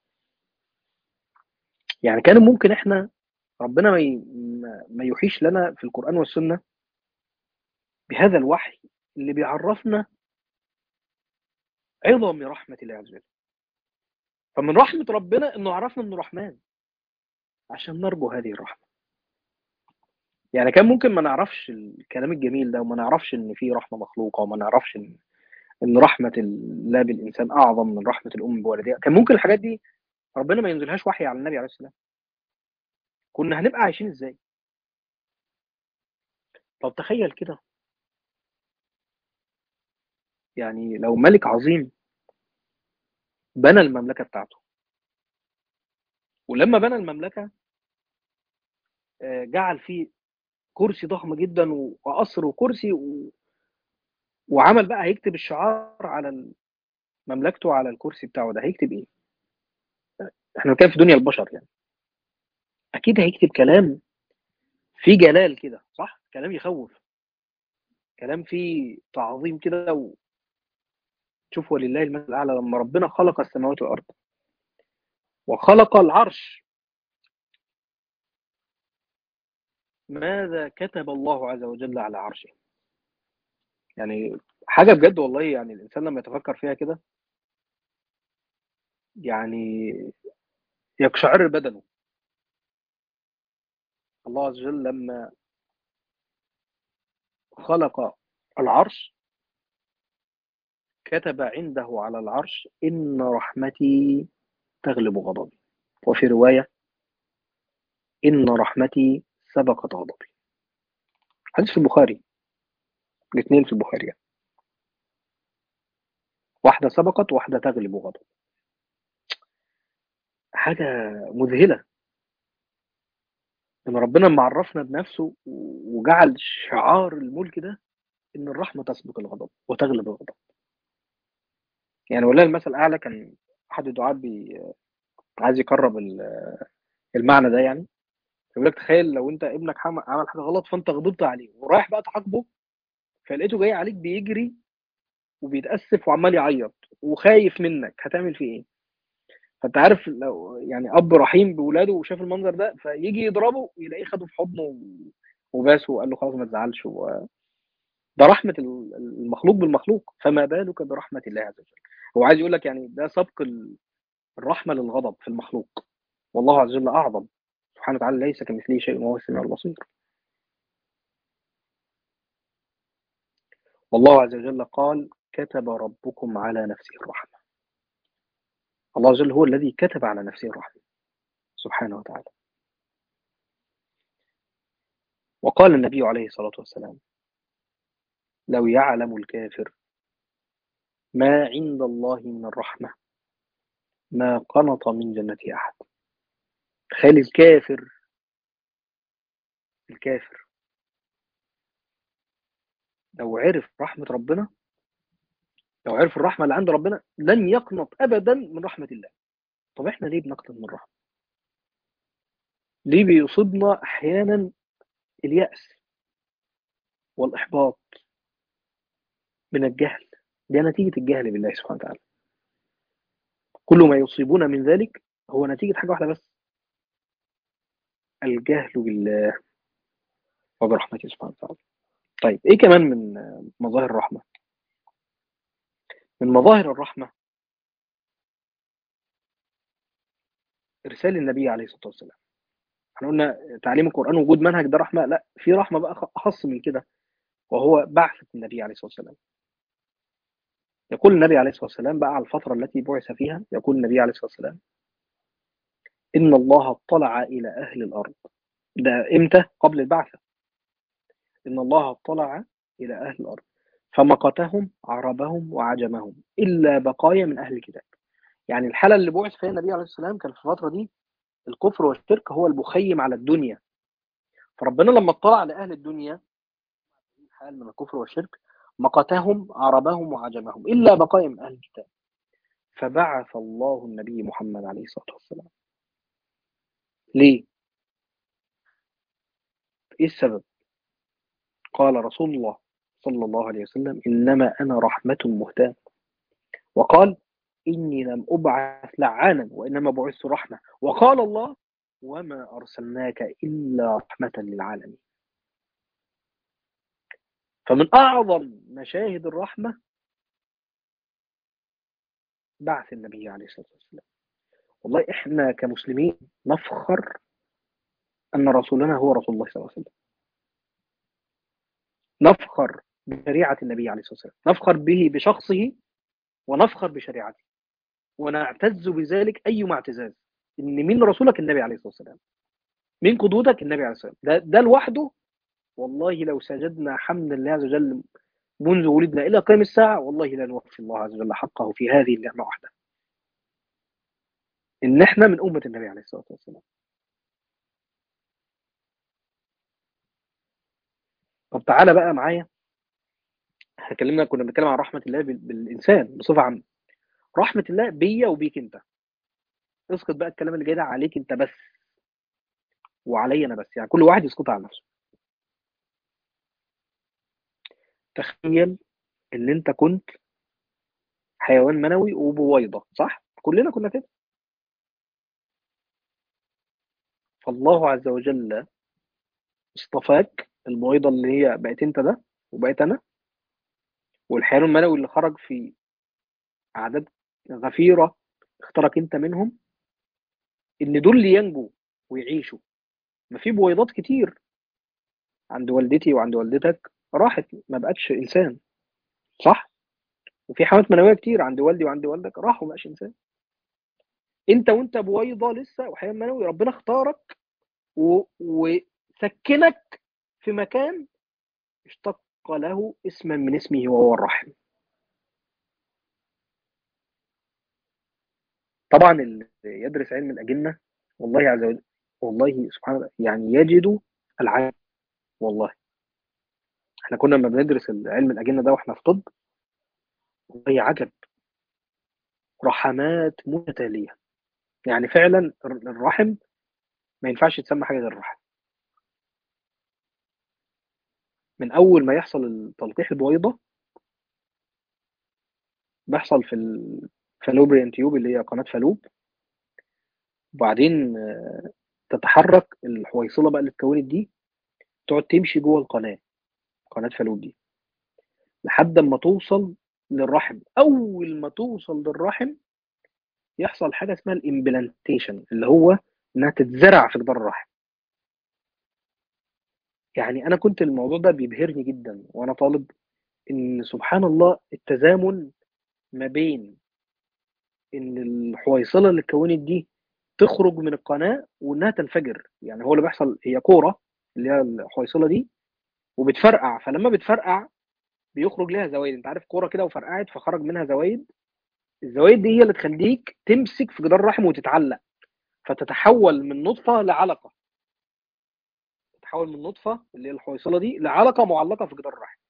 يعني كان ممكن إحنا ربنا ما يوحيش لنا في القرآن والسنة بهذا الوحي اللي بيعرفنا عظم رحمة الله عز وجل فمن رحمة ربنا إنه عرفنا إنه رحمن عشان نرجو هذه الرحمة يعني كان ممكن ما نعرفش الكلام الجميل ده وما نعرفش ان في رحمه مخلوقه وما نعرفش ان ان رحمه الله بالانسان اعظم من رحمه الام بولدها كان ممكن الحاجات دي ربنا ما ينزلهاش وحي على النبي عليه السلام كنا هنبقى عايشين ازاي طب تخيل كده يعني لو ملك عظيم بنى المملكه بتاعته ولما بنى المملكه جعل فيه كرسي ضخم جدا وقصر وكرسي و... وعمل بقى هيكتب الشعار على مملكته على الكرسي بتاعه ده هيكتب ايه احنا كان في دنيا البشر يعني اكيد هيكتب كلام فيه جلال كده صح كلام يخوف كلام فيه تعظيم كده و... شوف ولله المثل الاعلى لما ربنا خلق السماوات والارض وخلق العرش ماذا كتب الله عز وجل على عرشه يعني حاجة بجد والله يعني الإنسان لما يتفكر فيها كده يعني يقشعر بدنه الله عز وجل لما خلق العرش كتب عنده على العرش إن رحمتي تغلب غضبي وفي رواية إن رحمتي سبقت غضبي حديث في البخاري الاثنين في البخاري يعني. واحدة سبقت واحدة تغلب غضب حاجة مذهلة ان ربنا معرفنا بنفسه وجعل شعار الملك ده ان الرحمه تسبق الغضب وتغلب الغضب يعني والله المثل الاعلى كان احد الدعاة بي عايز يقرب المعنى ده يعني يقول لك تخيل لو انت ابنك عمل حاجه غلط فانت غضبت عليه ورايح بقى تعاقبه فلقيته جاي عليك بيجري وبيتاسف وعمال يعيط وخايف منك هتعمل فيه ايه؟ فانت عارف لو يعني اب رحيم باولاده وشاف المنظر ده فيجي يضربه يلاقيه خده في حضنه وباسه وقال له خلاص ما تزعلش و... ده رحمه المخلوق بالمخلوق فما بالك برحمه الله عز وجل هو عايز يقول لك يعني ده سبق الرحمه للغضب في المخلوق والله عز وجل اعظم سبحانه وتعالى ليس كمثله شيء وهو السميع البصير والله عز وجل قال كتب ربكم على نفسه الرحمة الله عز وجل هو الذي كتب على نفسه الرحمة سبحانه وتعالى وقال النبي عليه الصلاة والسلام لو يعلم الكافر ما عند الله من الرحمة ما قنط من جنة أحد تخيل الكافر الكافر لو عرف رحمة ربنا لو عرف الرحمة اللي عند ربنا لن يقنط أبدا من رحمة الله طب احنا ليه بنقنط من الرحمة ليه بيصيبنا أحيانا اليأس والإحباط من الجهل دي نتيجة الجهل بالله سبحانه وتعالى كل ما يصيبنا من ذلك هو نتيجة حاجة واحدة بس الجهل بالله وبرحمته سبحانه وتعالى طيب ايه كمان من مظاهر الرحمة من مظاهر الرحمة إرسال النبي عليه الصلاة والسلام احنا قلنا تعليم القرآن وجود منهج ده رحمة لا في رحمة بقى أخص من كده وهو بعثة النبي عليه الصلاة والسلام يقول النبي عليه الصلاة والسلام بقى على الفترة التي بعث فيها يقول النبي عليه الصلاة والسلام إن الله اطلع إلى أهل الأرض ده إمتى؟ قبل البعثة إن الله اطلع إلى أهل الأرض فمقتهم عربهم وعجمهم إلا بقايا من أهل الكتاب يعني الحالة اللي بعث فيها النبي عليه السلام كان في الفترة دي الكفر والشرك هو المخيم على الدنيا فربنا لما اطلع لأهل الدنيا حال من الكفر والشرك مقتهم عربهم وعجمهم إلا بقايا من أهل الكتاب فبعث الله النبي محمد عليه الصلاة والسلام ليه؟ إيه السبب؟ قال رسول الله صلى الله عليه وسلم إنما أنا رحمة مهتاة وقال إني لم أبعث لعانا وإنما بعثت رحمة وقال الله وما أرسلناك إلا رحمة للعالمين فمن أعظم مشاهد الرحمة بعث النبي عليه الصلاة والسلام والله إحنا كمسلمين نفخر أن رسولنا هو رسول الله صلى الله عليه وسلم نفخر بشريعة النبي عليه الصلاة والسلام نفخر به بشخصه ونفخر بشريعته ونعتز بذلك أي اعتزاز إن من رسولك النبي عليه الصلاة والسلام من قدوتك النبي عليه الصلاة والسلام ده, ده لوحده والله لو سجدنا حمدا لله عز وجل منذ ولدنا إلى قيام الساعة والله لا نوفي الله عز وجل حقه في هذه النعمة وحده إن إحنا من أمة النبي عليه الصلاة والسلام طب تعالى بقى معايا اتكلمنا كنا بنتكلم عن رحمة الله بالإنسان بصفة عامة رحمة الله بيا وبيك أنت اسقط بقى الكلام اللي جاي ده عليك أنت بس وعلي أنا بس يعني كل واحد يسقط على نفسه تخيل ان انت كنت حيوان منوي وبويضه صح كلنا كنا كده فالله عز وجل اصطفاك البويضه اللي هي بقيت انت ده وبقيت انا والحيوان المنوي اللي خرج في اعداد غفيره اختارك انت منهم ان دول اللي ينجوا ويعيشوا ما في بويضات كتير عند والدتي وعند والدتك راحت ما بقتش انسان صح وفي حيوانات منويه كتير عند والدي وعند والدك راحوا ما بقاش انسان انت وانت بويضه لسه وحيوان منوي ربنا اختارك و... وسكنك في مكان اشتق له اسما من اسمه وهو الرحم طبعا اللي يدرس علم الاجنه والله عز وجل والله سبحان الله يعني يجد العجب والله احنا كنا لما بندرس علم الأجنة ده واحنا في طب والله عجب رحمات متتالية يعني فعلا الرحم ما ينفعش يتسمى حاجة غير الرحم من أول ما يحصل تلقيح البويضة بيحصل في الفالوبريان تيوب اللي هي قناة فالوب وبعدين تتحرك الحويصلة بقى اللي اتكونت دي تقعد تمشي جوه القناة قناة فالوب دي لحد ما توصل للرحم أول ما توصل للرحم يحصل حاجة اسمها الامبلانتيشن اللي هو انها تتزرع في جدار الرحم يعني انا كنت الموضوع ده بيبهرني جدا وانا طالب ان سبحان الله التزامن ما بين ان الحويصله اللي اتكونت دي تخرج من القناه وانها تنفجر يعني هو اللي بيحصل هي كوره اللي هي الحويصله دي وبتفرقع فلما بتفرقع بيخرج لها زوايد انت عارف كوره كده وفرقعت فخرج منها زوايد الزوايد دي هي اللي تخليك تمسك في جدار الرحم وتتعلق فتتحول من نطفه لعلقه تتحول من نطفه اللي هي الحويصله دي لعلقه معلقه في جدار الرحم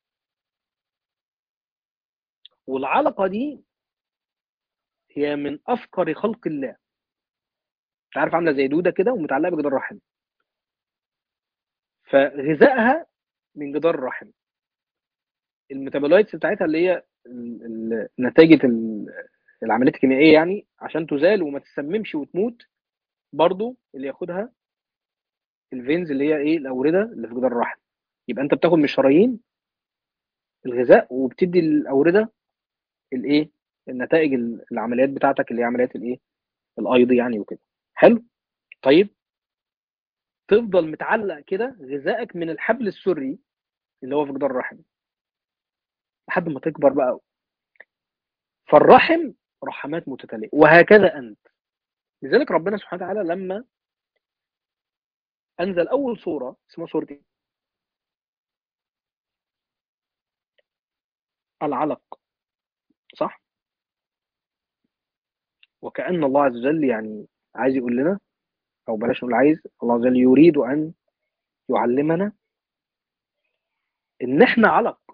والعلقه دي هي من افقر خلق الله انت عارف عامله زي دوده كده ومتعلقه بجدار الرحم فغذائها من جدار الرحم الميتابولايتس بتاعتها اللي هي نتيجه العمليات الكيميائيه يعني عشان تزال وما تسممش وتموت برضو اللي ياخدها الفينز اللي هي ايه الاورده اللي في جدار الرحم يبقى انت بتاخد من الشرايين الغذاء وبتدي الاورده الايه النتائج العمليات بتاعتك اللي هي عمليات الايه الايض يعني وكده حلو طيب تفضل متعلق كده غذائك من الحبل السري اللي هو في جدار الرحم لحد ما تكبر بقى فالرحم رحمات متتاليه وهكذا انت لذلك ربنا سبحانه وتعالى لما انزل اول سوره اسمها سوره ايه العلق صح وكأن الله عز وجل يعني عايز يقول لنا أو بلاش نقول عايز الله عز وجل يريد أن يعلمنا إن إحنا علق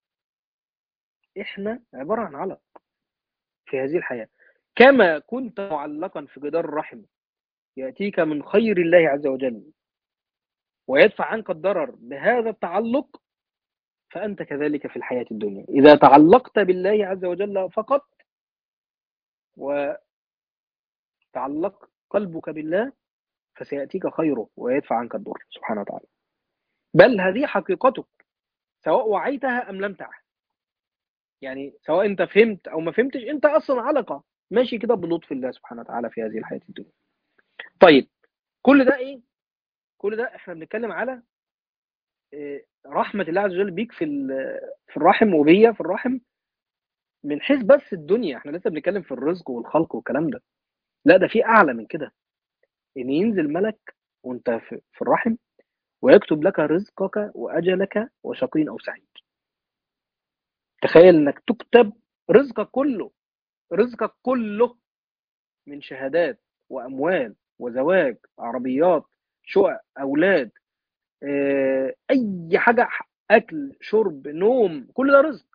إحنا عبارة عن علق في هذه الحياة كما كنت معلقا في جدار الرحم يأتيك من خير الله عز وجل ويدفع عنك الضرر بهذا التعلق فأنت كذلك في الحياة الدنيا إذا تعلقت بالله عز وجل فقط وتعلق قلبك بالله فسيأتيك خيره ويدفع عنك الضر سبحانه وتعالى بل هذه حقيقتك سواء وعيتها أم لم تعه يعني سواء أنت فهمت أو ما فهمتش أنت أصلا علقة ماشي كده بلطف الله سبحانه وتعالى في هذه الحياة الدنيا طيب كل ده إيه كل ده احنا بنتكلم على رحمة الله عز وجل بيك في في الرحم وبيا في الرحم من حيث بس الدنيا احنا لسه بنتكلم في الرزق والخلق والكلام ده لا ده في اعلى من كده ان ينزل ملك وانت في الرحم ويكتب لك رزقك واجلك وشقي او سعيد تخيل انك تكتب رزقك كله رزقك كله من شهادات واموال وزواج عربيات شقق اولاد اي حاجه اكل شرب نوم كل ده رزق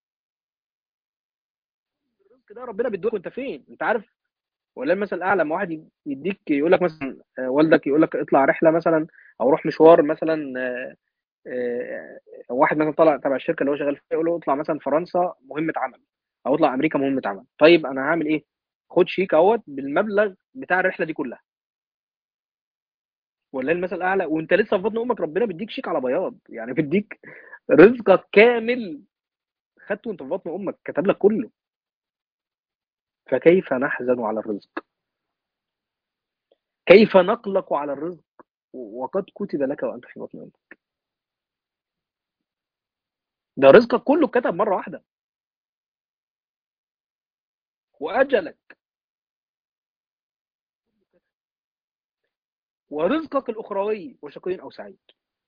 الرزق ده ربنا بيدوك وانت فين انت عارف ولا مثلا اعلى ما واحد يديك يقول لك مثلا والدك يقول لك اطلع رحله مثلا او روح مشوار مثلا واحد مثلا طلع تبع الشركه اللي هو شغال فيها يقول له اطلع مثلا فرنسا مهمه عمل او اطلع امريكا مهمه عمل طيب انا هعمل ايه خد شيك اهوت بالمبلغ بتاع الرحله دي كلها ولا المثل الاعلى وانت لسه في بطن امك ربنا بيديك شيك على بياض يعني بيديك رزقك كامل خدته وانت في بطن امك كتب لك كله فكيف نحزن على الرزق كيف نقلق على الرزق وقد كتب لك وانت في بطن امك ده رزقك كله اتكتب مره واحده واجلك ورزقك الاخروي وشقي او سعيد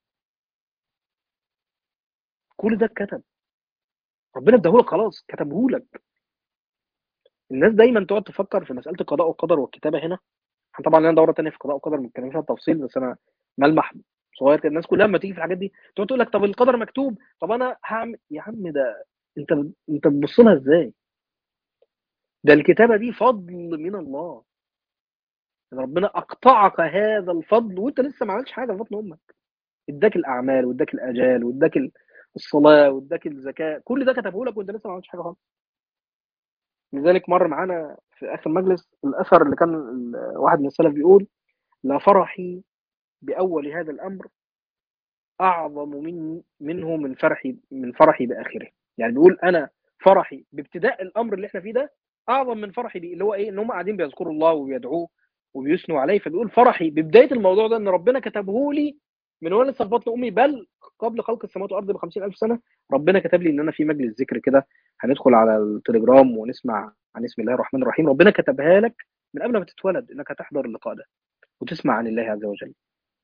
كل ده اتكتب ربنا اداهولك خلاص كتبهولك الناس دايما تقعد تفكر في مساله القضاء والقدر والكتابه هنا طبعا لنا دوره ثانيه في قضاء وقدر بنتكلم فيها تفصيل بس انا ملمح صغير كده الناس كلها لما تيجي في الحاجات دي تقعد تقول لك طب القدر مكتوب طب انا هعمل يا عم ده انت انت بتبص لها ازاي؟ ده الكتابه دي فضل من الله ربنا اقطعك هذا الفضل وانت لسه ما عملتش حاجه في بطن امك اداك الاعمال واداك الاجال واداك الصلاه واداك الزكاه كل ده كتبه لك وانت لسه ما عملتش حاجه خالص لذلك مر معانا في اخر مجلس الاثر اللي كان واحد من السلف بيقول لا فرحي باول هذا الامر اعظم مني منه من فرحي من فرحي باخره يعني بيقول انا فرحي بابتداء الامر اللي احنا فيه ده اعظم من فرحي بيه اللي هو ايه ان هم قاعدين بيذكروا الله وبيدعوه وبيثنوا عليه فبيقول فرحي ببدايه الموضوع ده ان ربنا كتبه لي من وانا لسه في بطن امي بل قبل خلق السماوات والارض ب 50000 سنه ربنا كتب لي ان انا في مجلس ذكر كده هندخل على التليجرام ونسمع عن اسم الله الرحمن الرحيم ربنا كتبها لك من قبل ما تتولد انك هتحضر اللقاء ده وتسمع عن الله عز وجل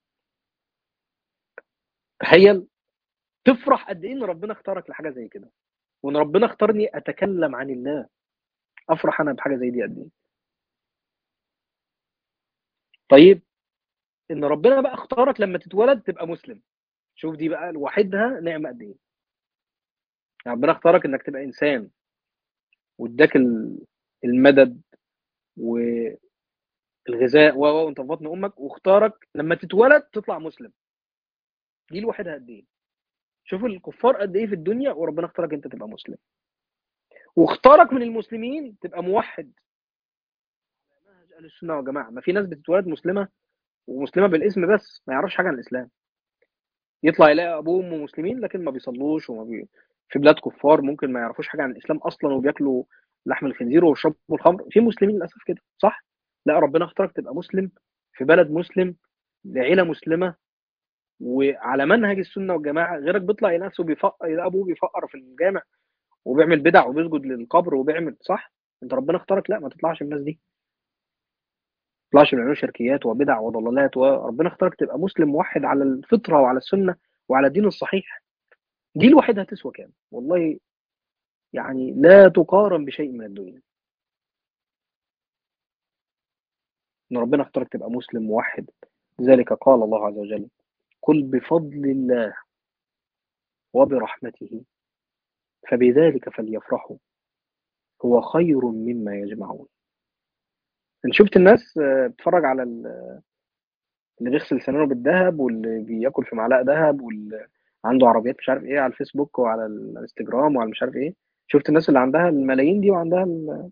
تخيل تفرح قد ايه ان ربنا اختارك لحاجه زي كده وان ربنا اختارني اتكلم عن الله افرح انا بحاجه زي دي قد ايه طيب ان ربنا بقى اختارك لما تتولد تبقى مسلم شوف دي بقى لوحدها نعمه قد ايه يعني ربنا اختارك انك تبقى انسان واداك المدد والغذاء و وانت في بطن امك واختارك لما تتولد تطلع مسلم دي لوحدها قد ايه شوف الكفار قد ايه في الدنيا وربنا اختارك انت تبقى مسلم واختارك من المسلمين تبقى موحد منهج اهل السنه والجماعه ما في ناس بتتولد مسلمه ومسلمه بالاسم بس ما يعرفش حاجه عن الاسلام يطلع يلاقي ابوه وامه مسلمين لكن ما بيصلوش وما بي... في بلاد كفار ممكن ما يعرفوش حاجه عن الاسلام اصلا وبياكلوا لحم الخنزير ويشربوا الخمر في مسلمين للاسف كده صح لا ربنا اختارك تبقى مسلم في بلد مسلم لعيله مسلمه وعلى منهج السنه والجماعه غيرك بيطلع يلاقي نفسه بيفقر يلاقي ابوه بيفقر في الجامع وبيعمل بدع وبيسجد للقبر وبيعمل صح انت ربنا اختارك لا ما تطلعش الناس دي ما تطلعش من شركيات وبدع وضلالات وربنا اختارك تبقى مسلم موحد على الفطره وعلى السنه وعلى الدين الصحيح دي الوحيده هتسوى كام والله يعني لا تقارن بشيء من الدنيا ان ربنا اختارك تبقى مسلم موحد لذلك قال الله عز وجل قل بفضل الله وبرحمته فبذلك فليفرحوا هو خير مما يجمعون انت شفت الناس بتتفرج على اللي بيغسل سنانه بالذهب واللي بياكل في معلقه ذهب واللي عنده عربيات مش عارف ايه على الفيسبوك وعلى الانستجرام وعلى مش عارف ايه شفت الناس اللي عندها الملايين دي وعندها ال...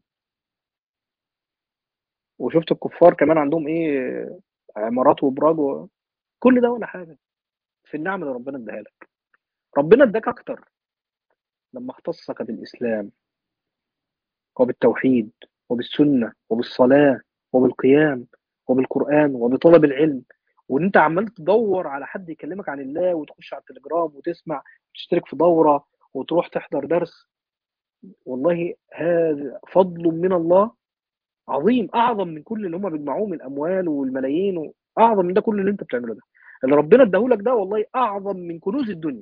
وشفت الكفار كمان عندهم ايه عمارات وابراج و... كل ده ولا حاجه في النعم اللي ربنا اداها لك ربنا اداك اكتر لما اختصك بالاسلام وبالتوحيد وبالسنه وبالصلاه وبالقيام وبالقران وبطلب العلم وان انت عمال تدور على حد يكلمك عن الله وتخش على التليجرام وتسمع وتشترك في دوره وتروح تحضر درس والله هذا فضل من الله عظيم اعظم من كل اللي هم بيجمعوه من الاموال والملايين اعظم من ده كل اللي انت بتعمله ده اللي ربنا اداهولك ده والله اعظم من كنوز الدنيا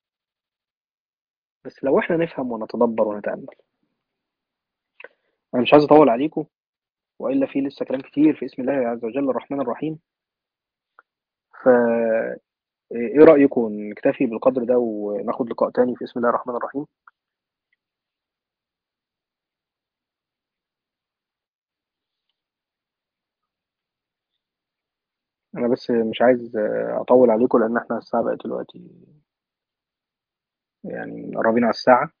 بس لو احنا نفهم ونتدبر ونتامل انا مش عايز اطول عليكم والا في لسه كلام كتير في اسم الله عز وجل الرحمن الرحيم ف ايه رايكم نكتفي بالقدر ده وناخد لقاء تاني في اسم الله الرحمن الرحيم انا بس مش عايز اطول عليكم لان احنا الساعه بقت دلوقتي يعني قربين على الساعه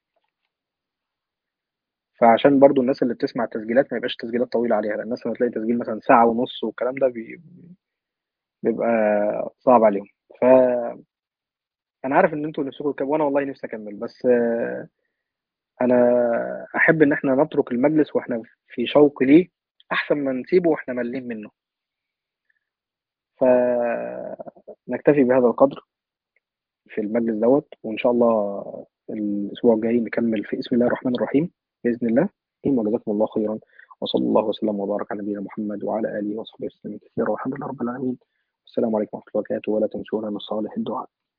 فعشان برضو الناس اللي بتسمع التسجيلات ما يبقاش تسجيلات طويله عليها لان الناس لما تلاقي تسجيل مثلا ساعه ونص والكلام ده بي... بيبقى صعب عليهم ف انا عارف ان انتوا نفسكم كم... وانا والله نفسي اكمل بس انا احب ان احنا نترك المجلس واحنا في شوق ليه احسن ما نسيبه واحنا ملين منه فنكتفي بهذا القدر في المجلس دوت وان شاء الله الاسبوع الجاي نكمل في اسم الله الرحمن الرحيم باذن الله وجزاكم الله خيرا وصلى الله وسلم وبارك على نبينا محمد وعلى اله وصحبه وسلم كثيرا والحمد لله رب العالمين السلام عليكم ورحمه الله وبركاته ولا تنسونا من صالح الدعاء